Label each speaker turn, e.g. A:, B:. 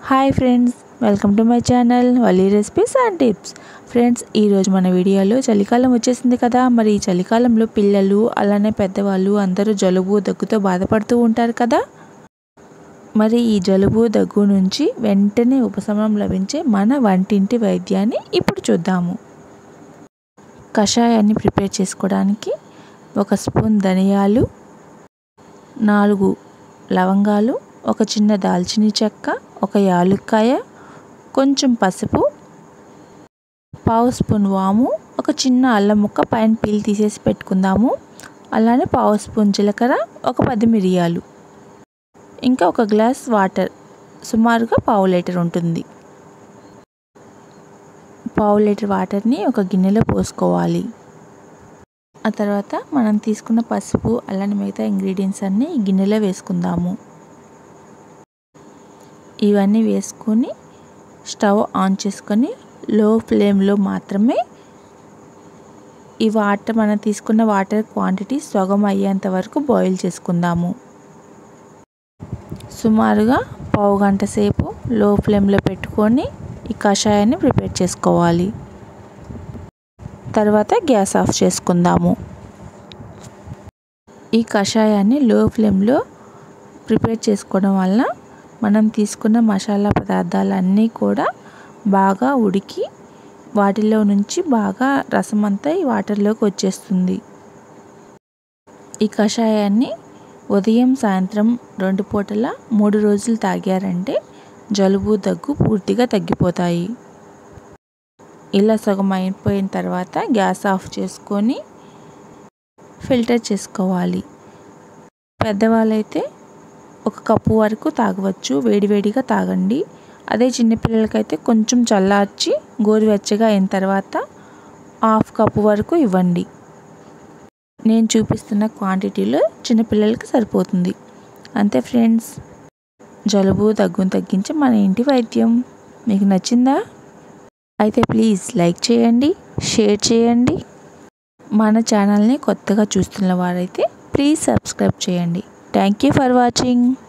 A: hi friends welcome to my channel Vali recipes and tips friends ఈరోజు మన వీడియోలో చలికాలం వచ్చేసింది కదా మరి ఈ చలికాలంలో పిల్లలు అలానే పెద్దవాళ్ళు అందరూ జలుబు దగ్గుతో బాధపడుతూ ఉంటారు కదా మరి ఈ జలుబు దగ్గు నుంచి వెంటనే ఉపశమనం లభించే మన వంటింటి వైద్యాన్ని ఇప్పుడు చూద్దాము కషాయాన్ని ప్రిపేర్ చేసుకోవడానికి ఒక స్పూన్ ధనియాలు నాలుగు లవంగాలు ఒక చిన్న దాల్చిన చెక్క ఒక యాలుక్కాయ కొంచెం పసుపు పావు స్పూన్ వాము ఒక చిన్న అల్లం ముక్క పైన పీల్ తీసేసి పెట్టుకుందాము అలానే పావు స్పూన్ జీలకర్ర ఒక పది మిరియాలు ఇంకా ఒక గ్లాస్ వాటర్ సుమారుగా పావు లీటర్ ఉంటుంది పావు లీటర్ వాటర్ని ఒక గిన్నెలో పోసుకోవాలి ఆ తర్వాత మనం తీసుకున్న పసుపు అలానే మిగతా ఇంగ్రీడియంట్స్ అన్నీ ఈ గిన్నెలో వేసుకుందాము ఇవన్నీ వేసుకొని స్టవ్ ఆన్ చేసుకొని లో ఫ్లేమ్లో మాత్రమే ఈ వాటర్ మనం తీసుకున్న వాటర్ క్వాంటిటీ సగం అయ్యేంత వరకు బాయిల్ చేసుకుందాము సుమారుగా పావు గంట సేపు లో ఫ్లేమ్లో పెట్టుకొని ఈ కషాయాన్ని ప్రిపేర్ చేసుకోవాలి తర్వాత గ్యాస్ ఆఫ్ చేసుకుందాము ఈ కషాయాన్ని లో ఫ్లేమ్లో ప్రిపేర్ చేసుకోవడం వల్ల మనం తీసుకున్న మసాలా పదార్థాలన్నీ కూడా బాగా ఉడికి వాటిలో నుంచి బాగా రసం అంతా ఈ వాటర్లోకి వచ్చేస్తుంది ఈ కషాయాన్ని ఉదయం సాయంత్రం రెండు పూటల మూడు రోజులు తాగారంటే జలుబు దగ్గు పూర్తిగా తగ్గిపోతాయి ఇలా సగం అయిపోయిన తర్వాత గ్యాస్ ఆఫ్ చేసుకొని ఫిల్టర్ చేసుకోవాలి పెద్దవాళ్ళైతే ఒక కప్పు వరకు తాగవచ్చు వేడివేడిగా తాగండి అదే చిన్నపిల్లలకైతే కొంచెం చల్లార్చి గోరువెచ్చగా అయిన తర్వాత హాఫ్ కప్పు వరకు ఇవ్వండి నేను చూపిస్తున్న క్వాంటిటీలో చిన్నపిల్లలకి సరిపోతుంది అంతే ఫ్రెండ్స్ జలుబు దగ్గును తగ్గించే మన ఇంటి వైద్యం మీకు నచ్చిందా అయితే ప్లీజ్ లైక్ చేయండి షేర్ చేయండి మన ఛానల్ని కొత్తగా చూస్తున్న వారైతే ప్లీజ్ సబ్స్క్రైబ్ చేయండి థ్యాంక్ యూ ఫర్ వాచింగ్